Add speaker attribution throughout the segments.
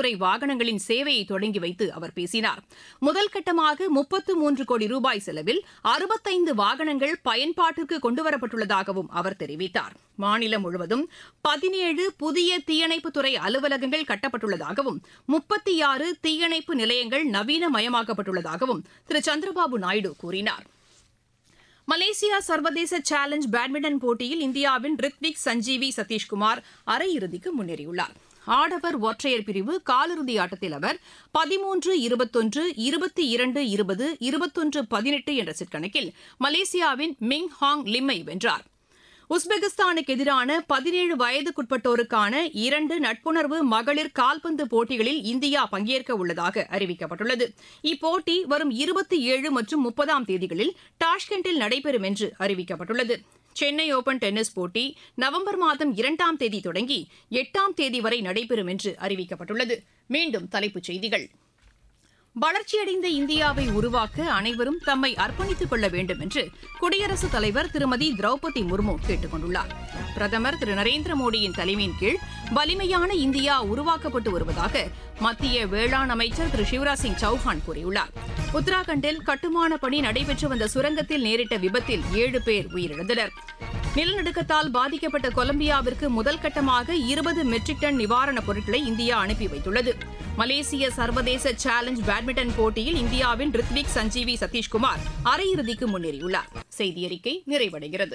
Speaker 1: துறை வாகனங்களின் சேவையை தொடங்கி வைத்து அவர் பேசினார் முதல் கட்டமாக முப்பத்து மூன்று கோடி ரூபாய் செலவில் அறுபத்தைந்து வாகனங்கள் பயன்பாட்டிற்கு கொண்டுவரப்பட்டுள்ளதாகவும் அவர் தெரிவித்தார் மாநிலம் முழுவதும் பதினேழு புதிய தீயணைப்புத்துறை அலுவலகங்கள் கட்டப்பட்டுள்ளதாகவும் முப்பத்தி ஆறு தீயணைப்பு நிலையங்கள் நவீனமயமாக்கப்பட்டுள்ளதாகவும் திரு சந்திரபாபு நாயுடு கூறினார் மலேசியா சர்வதேச சேலஞ்ச் பேட்மிண்டன் போட்டியில் இந்தியாவின் ரித்விக் சஞ்சீவி சதீஷ்குமார் அரையிறுதிக்கு முன்னேறியுள்ளார் ஆடவர் ஒற்றையர் பிரிவு காலிறுதி ஆட்டத்தில் அவர் பதிமூன்று இருபத்தொன்று இருபத்தி இரண்டு இருபது இருபத்தொன்று பதினெட்டு என்ற செட் கணக்கில் மலேசியாவின் மிங் ஹாங் லிம்மை வென்றார் உஸ்பெகிஸ்தானுக்கு எதிரான பதினேழு வயதுக்குட்பட்டோருக்கான இரண்டு நட்புணர்வு மகளிர் கால்பந்து போட்டிகளில் இந்தியா பங்கேற்க உள்ளதாக அறிவிக்கப்பட்டுள்ளது இப்போட்டி வரும் இருபத்தி ஏழு மற்றும் முப்பதாம் தேதிகளில் டாஷ்கெண்டில் நடைபெறும் என்று அறிவிக்கப்பட்டுள்ளது சென்னை ஓபன் டென்னிஸ் போட்டி நவம்பர் மாதம் இரண்டாம் தேதி தொடங்கி எட்டாம் தேதி வரை நடைபெறும் என்று அறிவிக்கப்பட்டுள்ளது மீண்டும் தலைப்புச் செய்திகள் வளர்ச்சியடைந்த இந்தியாவை உருவாக்க அனைவரும் தம்மை அர்ப்பணித்துக் கொள்ள வேண்டும் என்று குடியரசுத் தலைவர் திருமதி திரௌபதி முர்மு கேட்டுக் கொண்டுள்ளார் பிரதமர் திரு நரேந்திர மோடியின் தலைமையின் கீழ் வலிமையான இந்தியா உருவாக்கப்பட்டு வருவதாக மத்திய வேளாண் அமைச்சர் திரு சிவராஜ் சிங் சௌஹான் கூறியுள்ளார் உத்தராகண்டில் கட்டுமான பணி நடைபெற்று வந்த சுரங்கத்தில் நேரிட்ட விபத்தில் ஏழு பேர் உயிரிழந்தனர் நிலநடுக்கத்தால் பாதிக்கப்பட்ட கொலம்பியாவிற்கு முதல் கட்டமாக இருபது மெட்ரிக் டன் நிவாரணப் பொருட்களை இந்தியா அனுப்பி வைத்துள்ளது மலேசிய சர்வதேச சேலஞ்ச் பேட்மிண்டன் போட்டியில் இந்தியாவின் ரித்விக் சஞ்சீவி சதீஷ்குமார் அரையிறுதிக்கு முன்னேறியுள்ளார் செய்தியறிக்கை நிறைவடைகிறது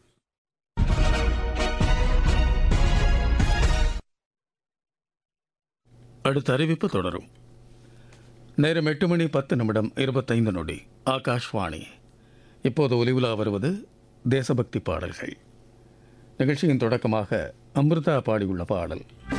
Speaker 2: அடுத்த அறிவிப்பு தொடரும் நேரம் எட்டு மணி பத்து நிமிடம் இருபத்தைந்து நொடி ஆகாஷ்வாணி இப்போது ஒலிவுலா வருவது தேசபக்தி பாடல்கள் நிகழ்ச்சியின் தொடக்கமாக அமிர்தா பாடியுள்ள பாடல்